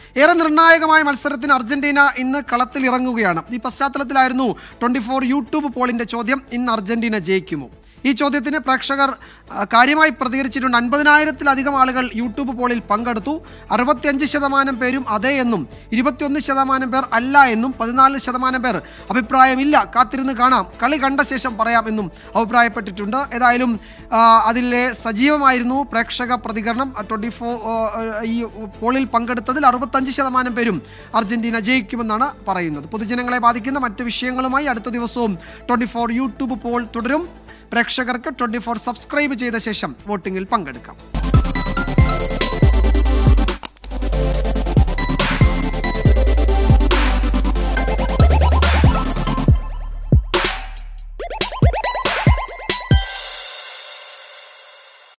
ഏറെ നിർണായകമായ മത്സരത്തിന് അർജന്റീന ഇന്ന് കളത്തിൽ ഇറങ്ങുകയാണ് ഈ പശ്ചാത്തലത്തിലായിരുന്നു ട്വന്റി ഫോർ യൂട്യൂബ് പോളിന്റെ ചോദ്യം ഇന്ന് അർജന്റീന ജയിക്കുമോ ഈ ചോദ്യത്തിന് പ്രേക്ഷകർ ആ, കാര്യമായി പ്രതികരിച്ചിട്ടുണ്ട് അൻപതിനായിരത്തിലധികം ആളുകൾ യൂട്യൂബ് പോളിൽ പങ്കെടുത്തു അറുപത്തിയഞ്ച് ശതമാനം പേരും അതെ എന്നും ഇരുപത്തിയൊന്ന് ശതമാനം പേർ അല്ല എന്നും പതിനാല് ശതമാനം പേർ അഭിപ്രായമില്ല കാത്തിരുന്ന് കാണാം കളി കണ്ട ശേഷം പറയാം എന്നും അഭിപ്രായപ്പെട്ടിട്ടുണ്ട് ഏതായാലും ആ, അതിലെ സജീവമായിരുന്നു പ്രേക്ഷക പ്രതികരണം ട്വൻറ്റി ഫോർ ഈ പോളിൽ പങ്കെടുത്തതിൽ അറുപത്തഞ്ച് ശതമാനം പേരും അർജന്റീന ജയിക്കുമെന്നാണ് പറയുന്നത് പൊതുജനങ്ങളെ ബാധിക്കുന്ന മറ്റ് വിഷയങ്ങളുമായി അടുത്ത ദിവസവും ട്വൻറ്റി ഫോർ യൂട്യൂബ് പോൾ തുടരും പ്രേക്ഷകർക്ക് ട്വൻറ്റി ഫോർ സബ്സ്ക്രൈബ് ചെയ്ത ശേഷം വോട്ടിങ്ങിൽ പങ്കെടുക്കാം